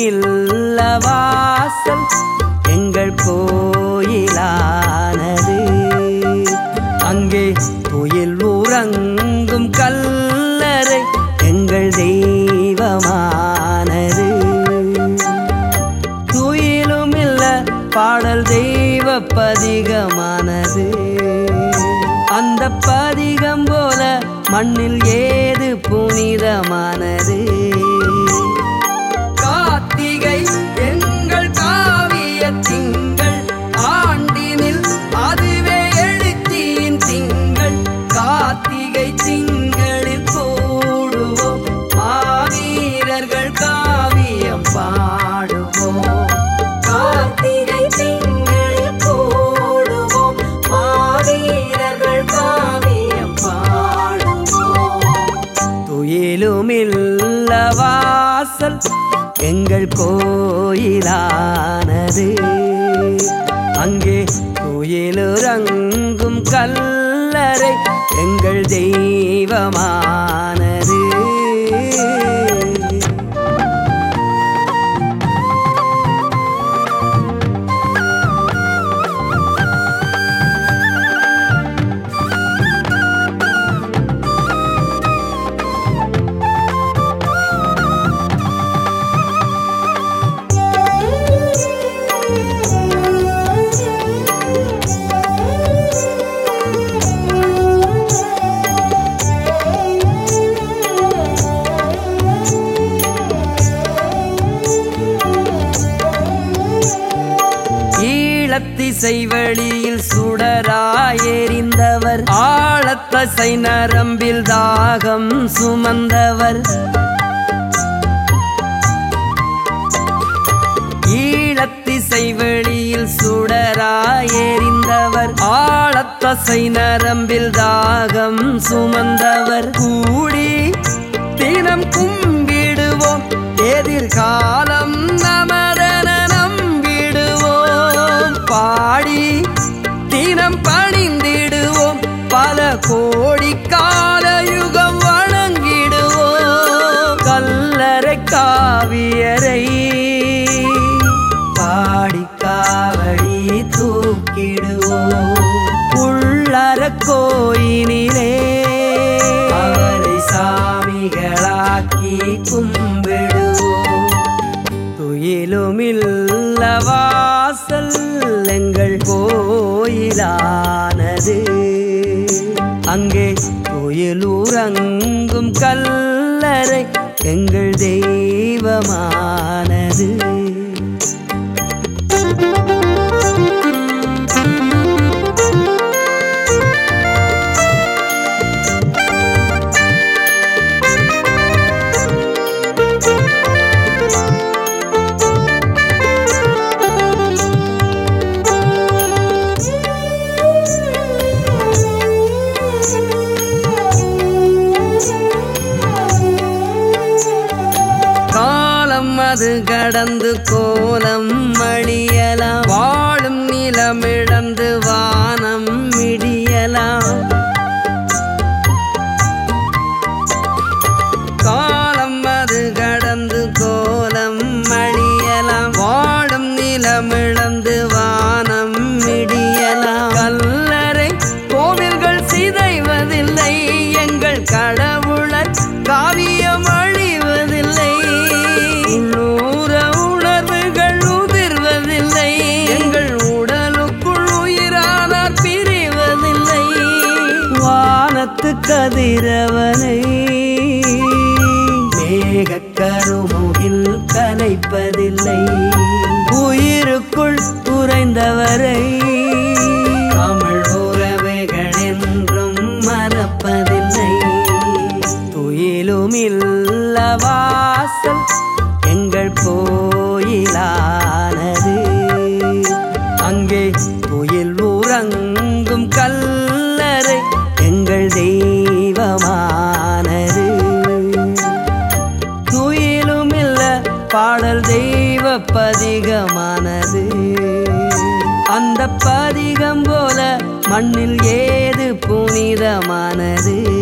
இல்ல வாசல் எங்கள் கோயிலானது அங்கே துயில் உறங்கும் கல்லறை எங்கள் தெய்வமானது துயிலும் இல்ல பாடல் தெய்வ பதிகமானது அந்த பதிகம் போல மண்ணில் ஏது புனிதமானது கார்த்திகை எங்கள் காவிய திங்கள் ஆண்டினில் அதுவே எழுச்சியின் திங்கள் கார்த்திகை திங்களில் கூடுவோம் மாவீரர்கள் காவியம் பாடுவோம் கார்த்திகை திங்களில் கூடுவோம் மாவீரர்கள் காவியம் பாடுவோம் துயிலுமில்ல வாசல் எங்கள் கோயிலானது அங்கே துயிலுறங்கும் கல்லறை எங்கள் தெய்வமானது ஈழத்திசை வழியில் சுடராய் எறிந்தவர் ஆழத்தசை நரம்பில் தாகம் சுமந்தவர் ஈழத்திசை வெளியில் சுடராய் எறிந்தவர் ஆழத்தசை நரம்பில் தாகம் சுமந்தவர் கூடி தினம் கும்பிடுவோம் எதிர்காலம் நமதன நம்பிடுவோம் பாடி தினம் பணிந்திடுவோம் பல கோடி கால யுகம் வணங்கிடுவோம் கல்லறை காவியரை பாடி காவடி தூக்கிடுவோம் உள்ளற கோயினிலே அவரை சாமிகளாக்கி கும்பிடுவோம் துயிலுமில்ல வாசல் எங்கள் கோயிலானது அங்கே கோயிலூரங்கும் கல்லறை எங்கள் தெய்வமானது காலம் அது கடந்து கோலம் மடியலாம் வாழும் நிலமிழந்து வானம் மிடியலாம் காலம் அது கடந்து கோலம் மடியலாம் வாழும் நிலமிழந்து வானம் மிடியலாம் கல்லறை கோவில்கள் சிதைவதில்லை எங்கள் கடவுளர் காவியம் அழிவதில்லை உள்ளூர உணர்வுகள் உதிர்வதில்லை எங்கள் உடலுக்குள் உயிரானார் பிரிவதில்லை வானத்து கதிரவனை மேகக் கருமுகில் கலைப்பதில்லை உயிருக்குள் உறைந்தவரை தமிழ் உறவுகள் என்றும் மறப்பதில்லை துயிலுமில்ல வாசல் எங்கள் கோயிலானது அங்கே துயில் உறங்கும் கல்லறை எங்கள் தெய்வமானது துயிலும் இல்ல பாடல் தெய்வ பதிகமானது அந்த பதிகம் போல மண்ணில் ஏது புனிதமானது